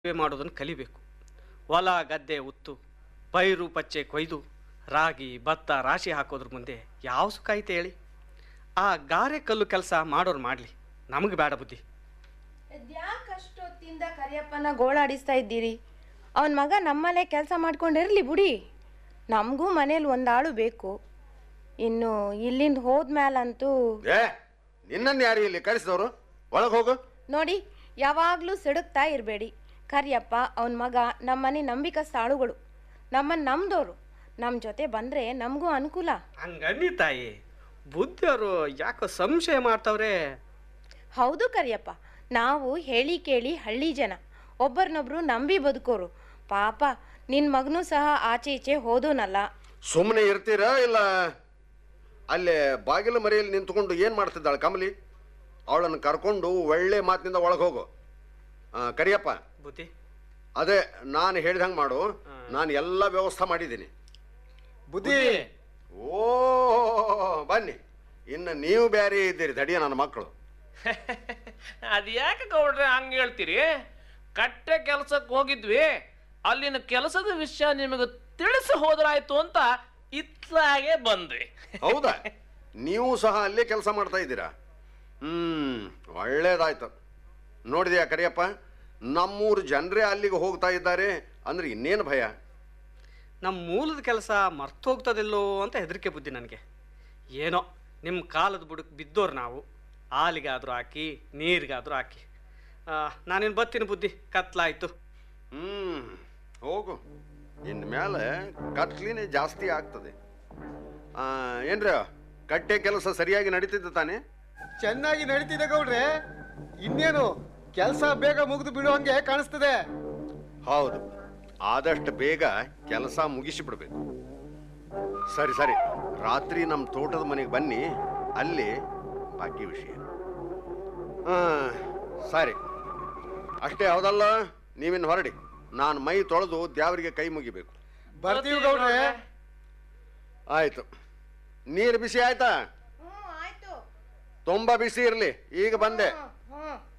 ಸೇವೆ ಮಾಡೋದನ್ನು ಕಲಿಬೇಕು ಹೊಲ ಗದ್ದೆ ಉತ್ತು ಪೈರು ಪಚ್ಚೆ ಕೊಯ್ದು ರಾಗಿ ಭತ್ತ ರಾಶಿ ಹಾಕೋದ್ರ ಮುಂದೆ ಯಾವ ಸುಖ ಐತೆ ಹೇಳಿ ಆ ಗಾರೆ ಕಲ್ಲು ಕೆಲಸ ಮಾಡೋರು ಮಾಡಲಿ ನಮಗೆ ಬೇಡ ಬುದ್ಧಿ ಯಾಕಷ್ಟೊತ್ತಿಂದ ಕರಿಯಪ್ಪನ ಗೋಳಾಡಿಸ್ತಾ ಇದ್ದೀರಿ ಅವನ ಮಗ ನಮ್ಮಲ್ಲೇ ಕೆಲಸ ಮಾಡ್ಕೊಂಡಿರಲಿ ಬುಡಿ ನಮಗೂ ಮನೇಲಿ ಒಂದಾಳು ಬೇಕು ಇನ್ನು ಇಲ್ಲಿಂದ ಹೋದ್ಮೇಲಂತೂ ಏ ನಿನ್ನನ್ನು ಯಾರು ಇಲ್ಲಿ ಕಳಿಸಿದವರು ಒಳಗೆ ಹೋಗು ನೋಡಿ ಯಾವಾಗಲೂ ಸಿಡುಕ್ತಾ ಇರಬೇಡಿ ಕರಿಯಪ್ಪ ಅವನ ಮಗ ನಮ್ಮನೆ ನಂಬಿಕಸ್ಥ ಆಳುಗಳು ನಮ್ಮನ್ನು ನಂಬ್ದೋರು ನಮ್ಮ ಜೊತೆ ಬಂದರೆ ನಮಗೂ ಅನುಕೂಲ ಹಂಗನ್ನಿ ತಾಯಿ ಬುದ್ಧಿಯವರು ಯಾಕೋ ಸಂಶಯ ಮಾಡ್ತಾವ್ರೆ ಹೌದು ಕರಿಯಪ್ಪ ನಾವು ಹೇಳಿ ಕೇಳಿ ಹಳ್ಳಿ ಜನ ಒಬ್ಬರನ್ನೊಬ್ರು ನಂಬಿ ಬದುಕೋರು ಪಾಪ ನಿನ್ನ ಮಗನೂ ಸಹ ಆಚೆ ಈಚೆ ಹೋದೋನಲ್ಲ ಸುಮ್ಮನೆ ಇರ್ತೀರಾ ಇಲ್ಲ ಅಲ್ಲೇ ಬಾಗಿಲು ಮರೆಯಲ್ಲಿ ನಿಂತ್ಕೊಂಡು ಏನು ಮಾಡ್ತಿದ್ದಾಳೆ ಕಮಲಿ ಅವಳನ್ನು ಕರ್ಕೊಂಡು ಒಳ್ಳೆ ಮಾತಿನಿಂದ ಒಳಗೆ ಹೋಗು ಆ, ಕರಿಯಪ್ಪ ಬುದ್ಧಿ ಅದೇ ನಾನು ಹೇಳ್ದಂಗೆ ಮಾಡು ನಾನು ಎಲ್ಲ ವ್ಯವಸ್ಥೆ ಮಾಡಿದ್ದೀನಿ ಬುದ್ಧಿ ಓ ಬನ್ನಿ ಇನ್ನು ನೀವು ಬೇರೆ ಇದ್ದೀರಿ ತಡಿಯ ನನ್ನ ಮಕ್ಕಳು ಅದ್ಯಾಕೆ ಗೌಡ್ರೆ ಹಂಗೆ ಹೇಳ್ತೀರಿ ಕಟ್ಟೆ ಕೆಲ್ಸಕ್ಕೆ ಹೋಗಿದ್ವಿ ಅಲ್ಲಿನ ಕೆಲಸದ ವಿಷಯ ನಿಮಗೆ ತಿಳಿಸಿ ಹೋದ್ರಾಯ್ತು ಅಂತ ಇತ್ಲಾಗೆ ಬಂದ್ವಿ ಹೌದಾ ನೀವು ಸಹ ಅಲ್ಲೇ ಕೆಲಸ ಮಾಡ್ತಾ ಇದ್ದೀರಾ ಹ್ಮ್ ಒಳ್ಳೇದಾಯ್ತು ನೋಡಿದ್ಯಾ ಕರಿಯಪ್ಪ ನಮ್ಮೂರು ಜನರೇ ಅಲ್ಲಿಗೆ ಹೋಗ್ತಾ ಇದ್ದಾರೆ ಅಂದ್ರೆ ಇನ್ನೇನು ಭಯ ನಮ್ಮ ಮೂಲದ ಕೆಲಸ ಮರ್ತು ಹೋಗ್ತದಿಲ್ಲೋ ಅಂತ ಹೆದರಿಕೆ ಬುದ್ಧಿ ನನಗೆ ಏನೋ ನಿಮ್ಮ ಕಾಲದ ಬುಡಕ್ಕೆ ಬಿದ್ದೋರು ನಾವು ಹಾಲಿಗಾದರೂ ಹಾಕಿ ನೀರಿಗಾದರೂ ಹಾಕಿ ನಾನೇನು ಬರ್ತೀನಿ ಬುದ್ಧಿ ಕತ್ಲಾಯ್ತು ಹ್ಮ್ ಹೋಗು ಇನ್ನು ಮೇಲೆ ಕತ್ಲಿನೇ ಜಾಸ್ತಿ ಆಗ್ತದೆ ಆ, ಏನ್ರ ಕಟ್ಟೆ ಕೆಲಸ ಸರಿಯಾಗಿ ನಡೀತಿದ್ದ ತಾನೆ ಚೆನ್ನಾಗಿ ನಡೀತಿದೆ ಗೌಡ್ರೆ ಇನ್ನೇನು ಕೆಲಸ ಬೇಗ ಮುಗಿದು ಬಿಡುವಂಗೆ ಕಾಣಿಸ್ತದೆ ಹೌದು ಆದಷ್ಟು ಬೇಗ ಕೆಲಸ ಮುಗಿಸಿಬಿಡ್ಬೇಕು ಸರಿ ಸರಿ ರಾತ್ರಿ ನಮ್ಮ ತೋಟದ ಮನೆಗೆ ಬನ್ನಿ ಅಲ್ಲಿ ಬಾಕಿ ವಿಷಯ ಆ, ಸರಿ ಅಷ್ಟೇ ಹೌದಲ್ಲ ನೀವಿನ್ನು ಹೊರಡಿ ನಾನು ಮೈ ತೊಳೆದು ದ್ಯಾವರಿಗೆ ಕೈ ಮುಗಿಬೇಕು ಬರ್ತೀವಿ ಗೌಡ್ರೆ ಆಯ್ತು ನೀರು ಬಿಸಿ ಆಯ್ತಾ ಹ್ಞೂ ಆಯ್ತು ತುಂಬ ಬಿಸಿ ಇರಲಿ ಈಗ ಬಂದೆ